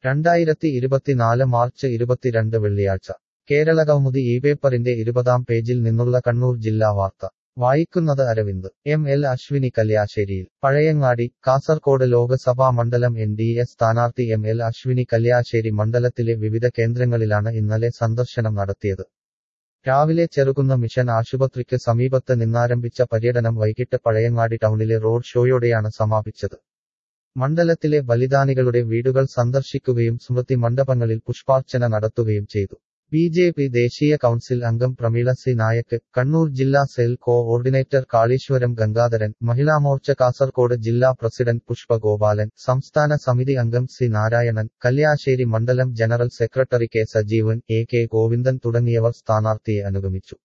രണ്ടായിരത്തി ഇരുപത്തിനാല് മാർച്ച് ഇരുപത്തിരണ്ട് വെള്ളിയാഴ്ച കേരളകൗമുദി ഈ പേപ്പറിന്റെ ഇരുപതാം പേജിൽ നിന്നുള്ള കണ്ണൂർ ജില്ലാ വാർത്ത വായിക്കുന്നത് അരവിന്ദ് എം എൽ അശ്വിനി കല്യാശ്ശേരിയിൽ പഴയങ്ങാടി കാസർകോട് ലോക്സഭാ മണ്ഡലം എൻ ഡി എ സ്ഥാനാർത്ഥി എം എൽ അശ്വിനി കല്യാശ്ശേരി മണ്ഡലത്തിലെ വിവിധ കേന്ദ്രങ്ങളിലാണ് ഇന്നലെ സന്ദർശനം നടത്തിയത് രാവിലെ ചെറുകുന്ന മിഷൻ ആശുപത്രിക്ക് സമീപത്ത് നിന്നാരംഭിച്ച പര്യടനം വൈകിട്ട് പഴയങ്ങാടി ടൗണിലെ റോഡ് ഷോയോടെയാണ് സമാപിച്ചത് മണ്ഡലത്തിലെ ബലിദാനികളുടെ വീടുകൾ സന്ദർശിക്കുകയും സ്മൃതി മണ്ഡപങ്ങളിൽ പുഷ്പാർച്ചന നടത്തുകയും ചെയ്തു ബി ജെ പി ദേശീയ കൗൺസിൽ അംഗം പ്രമീള സി നായക്ക് കണ്ണൂർ ജില്ലാ സെൽ കോഓർഡിനേറ്റർ കാളീശ്വരം ഗംഗാധരൻ മഹിളാമോർച്ച കാസർകോട് ജില്ലാ പ്രസിഡന്റ് പുഷ്പ ഗോപാലൻ സംസ്ഥാന സമിതി അംഗം സി നാരായണൻ കല്യാശ്ശേരി മണ്ഡലം general secretary K Sajeevan A K Govindan തുടങ്ങിയവർ സ്ഥാനാർത്ഥിയെ അനുഗമിച്ചു